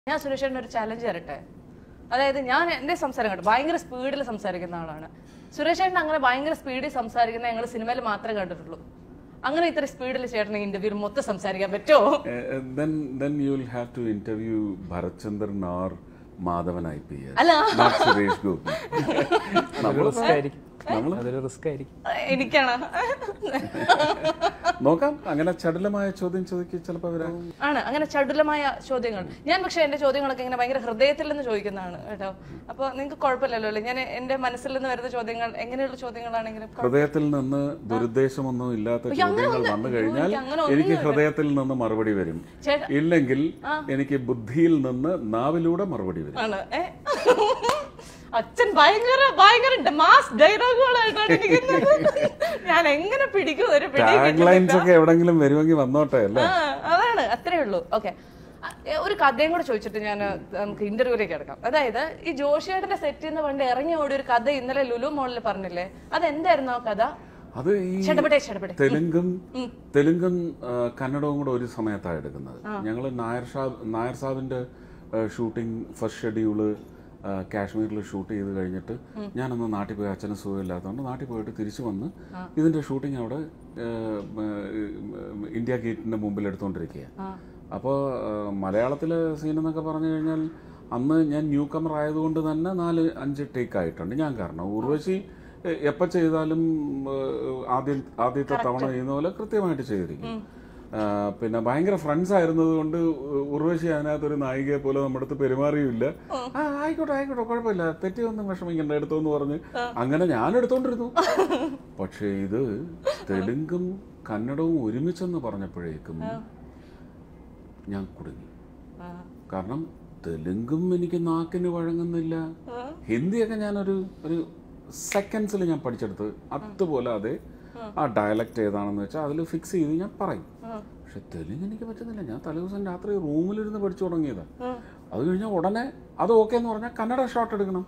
ഞാൻ സുരേഷേട്ടന് ഒരു ചാലഞ്ച് തരട്ടെ അതായത് ഞാൻ എന്റെ സംസാരം കേട്ടോ ഭയങ്കര സ്പീഡിൽ സംസാരിക്കുന്ന ആളാണ് സുരേഷേട്ടൻ അങ്ങനെ ഭയങ്കര സ്പീഡിൽ സംസാരിക്കുന്ന ഞങ്ങൾ സിനിമയിൽ മാത്രമേ കണ്ടിട്ടുള്ളൂ അങ്ങനെ ഇത്ര സ്പീഡിൽ ചേട്ടന് ഇന്റർവ്യൂ മൊത്തം സംസാരിക്കാൻ പറ്റുമോ Uh, uh, then then you'll have to interview Bharat Chandran or Madhavan IPS. അല്ല. Not Suresh Gopi. അതൊരു റിസ്ക് ആയിരിക്കും നമ്മള് അതൊരു റിസ്ക് ആയിരിക്കും എനിക്കാണ് നോക്കാം അങ്ങനെ ചടുലമായ ചോദ്യം ചോദിക്കുക ചിലപ്പോൾ അവര് ആണ് അങ്ങനെ ചടുലമായ ചോദ്യങ്ങൾ ഞാൻ പക്ഷെ എന്റെ ചോദ്യങ്ങളൊക്കെ ഇങ്ങനെ ഭയങ്കര ഹൃദയത്തിൽ നിന്ന് ചോദിക്കുന്നതാണ് കേട്ടോ അപ്പൊ നിങ്ങൾക്ക് കുഴപ്പമില്ലല്ലോ അല്ലേ ഞാൻ എന്റെ മനസ്സിൽ നിന്ന് വരുന്ന ചോദ്യങ്ങൾ എങ്ങനെയുള്ള ചോദ്യങ്ങളാണെങ്കിലും ഹൃദയത്തിൽ നിന്ന് ദുരുദ്ദേശമൊന്നും ഇല്ലാത്ത ചോദ്യങ്ങൾ വന്നു കഴിഞ്ഞാൽ എനിക്ക് അങ്ങനെ എനിക്ക് ഹൃദയത്തിൽ നിന്ന് മറുപടി വരും ചേട്ടാ ഇല്ലെങ്കിൽ എനിക്ക് ബുദ്ധിയിൽ നിന്ന് നാവിലൂടെ മറുപടി വരും ആണ് ഏ? അച്ഛൻ ഭയങ്കര ഭയങ്കര മാസ് ഡയലോഗുകളായിട്ടാണ് ഇരിക്കുന്നത് ഞാൻ എങ്ങനെ പിടിക്കും ഒരു പിടി ടാഗ് ലൈൻസ് ഒക്കെ എവിടെങ്കിലും വരുമെങ്കിൽ വന്നോട്ടെ അല്ലേ ആ, അതാണ് അത്രേ ഉള്ളൂ ഓക്കെ ഒരു കഥയും കൂടെ ചോദിച്ചിട്ട് ഞാൻ നമുക്ക് ഇന്റർവ്യൂലേക്ക് എടുക്കാം അതായത് ഈ ജോഷിയേട്ടന്റെ സെറ്റിൽ നിന്ന് പണ്ട് ഇറങ്ങി ഓടിയ ഒരു കഥ ഇന്നലെ ലുലു മോളിൽ പറഞ്ഞില്ലേ അതെന്തായിരുന്നു ആ കഥ അത് ഈ ചടപട്ടെ ചടപട്ടെ തെലുങ്കും തെലുങ്കും ആ, കന്നഡവും കൂടെ ഒരു സമയത്താണ് എടുക്കുന്നത് ഞങ്ങൾ നായർ ഷാബ് നായർ സാബിന്റെ ഷൂട്ടിംഗ് ഫസ്റ്റ് ഷെഡ്യൂള് കാശ്മീരിൽ ഷൂട്ട് ചെയ്ത് കഴിഞ്ഞിട്ട് ഞാനന്ന് നാട്ടിൽ പോയി അച്ഛന് സുഖമില്ലാത്തതുകൊണ്ട് നാട്ടിൽ പോയിട്ട് തിരിച്ചു വന്ന് ഇതിന്റെ ഷൂട്ടിംഗ് അവിടെ ആ, ആ, ഇന്ത്യ ഗേറ്റിന്റെ മുമ്പിൽ എടുത്തുകൊണ്ടിരിക്കുക അപ്പോൾ മലയാളത്തിലെ സീൻ എന്നൊക്കെ പറഞ്ഞു കഴിഞ്ഞാൽ അന്ന് ഞാൻ ന്യൂ കമർ ആയതുകൊണ്ട് തന്നെ നാല് അഞ്ച് ടേക്ക് ആയിട്ടുണ്ട് ഞാൻ കാരണം ഉർവശി എ- എപ്പോ ചെയ്താലും ഏഹ്, ആദ്യം ആദ്യത്തെ തവണ ചെയ്യുന്ന പോലെ കൃത്യമായിട്ട് ചെയ്തിരിക്കും ആ, പിന്നെ ഭയങ്കര ഫ്രണ്ട്സ് ആയിരുന്നത് കൊണ്ട് ഉർവശി അതിനകത്ത് ഒരു നായികയെ പോലെ നമ്മുടെ അടുത്ത് പെരുമാറിയില്ല ആ ആയിക്കോട്ടെ ആയിക്കോട്ടെ കുഴപ്പമില്ല തെറ്റി ഒന്നും വിഷമിക്കണ്ട എടുത്തോന്ന് പറഞ്ഞ് അങ്ങനെ ഞാൻ എടുത്തോണ്ടിരുന്നു പക്ഷേ ഇത് തെലുങ്കും കന്നഡവും ഒരുമിച്ചെന്ന് പറഞ്ഞപ്പോഴേക്കും ഞാൻ കുടുങ്ങി കാരണം തെലുങ്കും എനിക്ക് നാക്കിന് വഴങ്ങുന്നില്ല ഹിന്ദിയൊക്കെ ഞാനൊരു ഒരു സെക്കൻഡ്സിൽ ഞാൻ പഠിച്ചെടുത്ത് അതുപോലെ അതെ ആ ഡയലക്റ്റ് ഏതാണെന്ന് വെച്ചാൽ അതിൽ ഫിക്സ് ചെയ്ത് ഞാൻ പറയും പക്ഷെ തെലുങ്ക് എനിക്ക് പറ്റുന്നില്ല ഞാൻ തലേദിവസം രാത്രി റൂമിലിരുന്ന് പഠിച്ചു തുടങ്ങിയതാ അത് കഴിഞ്ഞാൽ ഉടനെ അത് ഓക്കെ എന്ന് പറഞ്ഞാൽ കന്നഡ ഷോട്ട് എടുക്കണം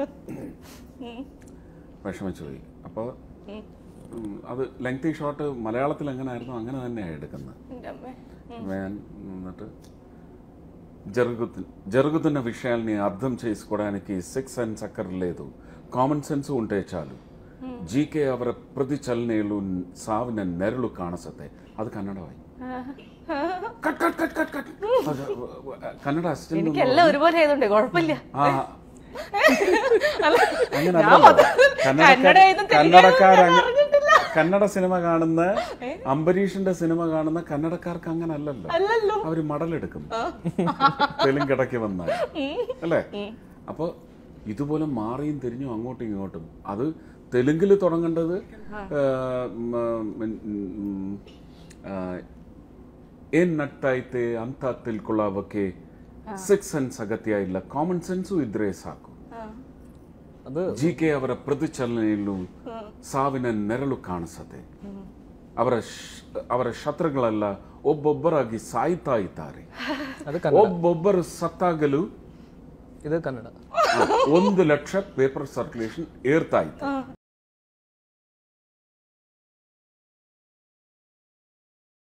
വിഷമിച്ചു പോയി അപ്പോൾ അത് ലെങ്തി ഷോട്ട് മലയാളത്തിൽ എങ്ങനെയായിരുന്നു അങ്ങനെ തന്നെയാണ് എടുക്കുന്നത് എൻ്റെ അമ്മേ. నేను అన్నట్టు జరుగుతుంది జరుగుతున్న విషయాల్ని అర్థం చేసుకోవడానికి సిక్స్ సెన్స్ అక్కర్లేదు కామన్ సెన్స్ ఉంటే చాలు జీకే ಅವರ ಪ್ರತಿ ಚಲನೆಯಲ್ಲೂ ಸಾವಿನ ನೆರಳು ಕಾಣಿಸುತ್ತೆ ಅದು ಕನ್ನಡವಾಗಿ cut cut cut cut cut ಅದು, ಕನ್ನಡ ಅಷ್ಟೇ എനിക്ക് എല്ലാം ഒരുപോലെ ആയതുകൊണ്ട് കുഴപ്പമില്ല ആ അല്ല, അങ്ങനെ ഞാൻ അല്ലല്ലോ. മൊത്തത്തിൽ കന്നഡ കന്നഡക്കാർ എഴുതും, തെലുങ്ക് കന്നഡക്കാർ എഴുതും, അങ്ങ് ഞാൻ അറിഞ്ഞിട്ടില്ല. കന്നഡ സിനിമ കാണുന്ന അംബരീഷിന്റെ സിനിമ കാണുന്ന കന്നഡക്കാർക്ക് അങ്ങനെ അല്ലല്ലോ അല്ലല്ലോ അവര് മടലെടുക്കും തെലുങ്കിടയ്ക്ക് വന്നാൽ അല്ലേ അപ്പൊ ഇതുപോലെ മാറിയും തിരിഞ്ഞും അങ്ങോട്ടും ഇങ്ങോട്ടും അത് തെലുങ്കിൽ തുടങ്ങേണ്ടത് ಏನ್ ನಟ್ಟೈತೆ ಅಂತ ತಿಳ್ಕೊಳ್ಳೋವಕ್ಕೆ ಸಿಕ್ಸ್ ಸೆನ್ಸ್ ಅಗತ್ಯ ಇಲ್ಲ ಕಾಮನ್ ಸೆನ್ಸು ಇದ್ರೆ ಸಾಕು അത് ಜಿ ಕೆ ಅವರ ಪ್ರತಿಚಲನೆಯಲ್ಲೂ ಸಾವಿನ ನೆರಳು ಕಾಣಿಸದೆ ಅವರ ಶ್- ಅವರ ಶತ್ರುಗಳೆಲ್ಲ ಒಬ್ಬೊಬ್ಬರಾಗಿ ಸಾಯ್ತಾ ಇದ್ದಾರೆ അത് കന്നഡ ಒಬ್ಬೊಬ್ಬರು ಸತ್ತಾಗಲು ഇത് കന്നഡ ಒಂದು ಲಕ್ಷ ಪೇಪರ್ ಸರ್ಕ್ಯುಲೇಷನ್ ಏರ್ತಾ ಇತ್ತು